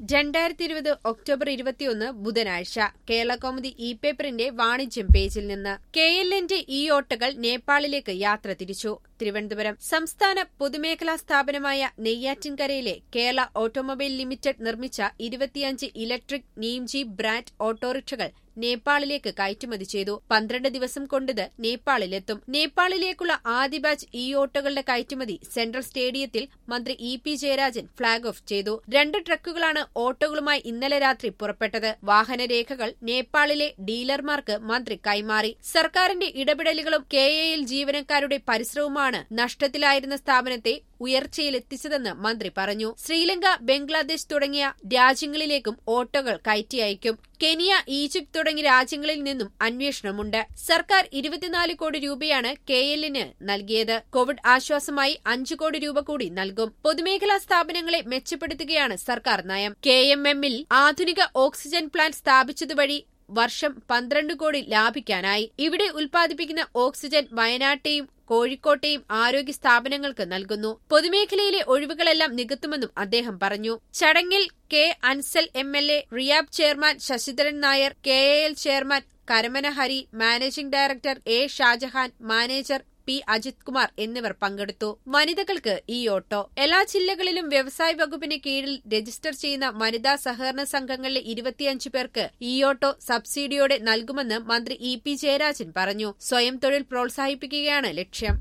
രണ്ടായിരത്തി ഇരുപത് ഒക്ടോബർ ഇരുപത്തിയൊന്ന് ബുധനാഴ്ച കേരള കൗമുദി ഇ പേപ്പറിന്റെ വാണിജ്യം പേജിൽ നിന്ന് കെ എൽ എന്റെ ഇ ഓട്ടോകൾ നേപ്പാളിലേക്ക് യാത്ര തിരിച്ചു തിരുവനന്തപുരം സംസ്ഥാന പൊതുമേഖലാ സ്ഥാപനമായ നെയ്യാറ്റിൻകരയിലെ കേരള ഓട്ടോമൊബൈൽ ലിമിറ്റഡ് നിർമ്മിച്ച ഇരുപത്തിയഞ്ച് ഇലക്ട്രിക് നീംജി ബ്രാൻഡ് ഓട്ടോറിക്ഷകൾ നേപ്പാളിലേക്ക് കയറ്റുമതി ചെയ്തു പന്ത്രണ്ട് ദിവസം കൊണ്ടിത് നേപ്പാളിലെത്തും നേപ്പാളിലേക്കുള്ള ആദ്യ ബാച്ച് ഇ ഓട്ടോകളുടെ കയറ്റുമതി സെൻട്രൽ സ്റ്റേഡിയത്തിൽ മന്ത്രി E P Jayarajan flag off ചെയ്തു രണ്ട് ട്രക്കുകളാണ് ഓട്ടോകളുമായി ഇന്നലെ രാത്രി പുറപ്പെട്ടത് വാഹനരേഖകൾ നേപ്പാളിലെ ഡീലർമാർക്ക് മന്ത്രി കൈമാറി സർക്കാരിന്റെ ഇടപെടലുകളും കെ എ എൽ ജീവനക്കാരുടെ പരിശ്രമവുമാണ് നഷ്ടത്തിലായിരുന്ന സ്ഥാപനത്തെ ഉയർച്ചയിലെത്തിച്ചതെന്ന് മന്ത്രി പറഞ്ഞു ശ്രീലങ്ക ബംഗ്ലാദേശ് തുടങ്ങിയ രാജ്യങ്ങളിലേക്കും ഓട്ടോകൾ കയറ്റി അയക്കും കെനിയ ഈജിപ്ത് തുടങ്ങിയ രാജ്യങ്ങളിൽ നിന്നും അന്വേഷണമുണ്ട് സർക്കാർ ഇരുപത്തിനാല് കോടി രൂപയാണ് കെ എല്ലിന് നൽകിയത് കോവിഡ് ആശ്വാസമായി അഞ്ചു കോടി രൂപ കൂടി നൽകും പൊതുമേഖലാ സ്ഥാപനങ്ങളെ മെച്ചപ്പെടുത്തുകയാണ് സർക്കാർ നയം കെ എം എമ്മിൽ ആധുനിക ഓക്സിജൻ പ്ലാന്റ് സ്ഥാപിച്ചതുവഴി വർഷം പന്ത്രണ്ട് കോടി ലാഭിക്കാനായി ഇവിടെ ഉൽപ്പാദിപ്പിക്കുന്ന ഓക്സിജൻ വയനാട്ടെയും കോഴിക്കോട്ടെയും ആരോഗ്യ സ്ഥാപനങ്ങൾക്ക് നൽകുന്നു പൊതുമേഖലയിലെ ഒഴിവുകളെല്ലാം നികത്തുമെന്നും അദ്ദേഹം പറഞ്ഞു ചടങ്ങിൽ K Ansal M L A RIAB chairman Sasidharan Nair K A L chairman Karamana Hari managing director A Shajahan manager P Ajith Kumar എന്നിവർ പങ്കെടുത്തു വനിതകൾക്ക് ഈ ഓട്ടോ എല്ലാ ജില്ലകളിലും വ്യവസായ വകുപ്പിന് കീഴിൽ രജിസ്റ്റർ ചെയ്യുന്ന വനിതാ സഹകരണ സംഘങ്ങളിലെ ഇരുപത്തിയഞ്ച് പേർക്ക് ഈ ഓട്ടോ സബ്സിഡിയോടെ നൽകുമെന്ന് മന്ത്രി ഇ പി ജയരാജൻ പറഞ്ഞു സ്വയം തൊഴിൽ പ്രോത്സാഹിപ്പിക്കുകയാണ് ലക്ഷ്യം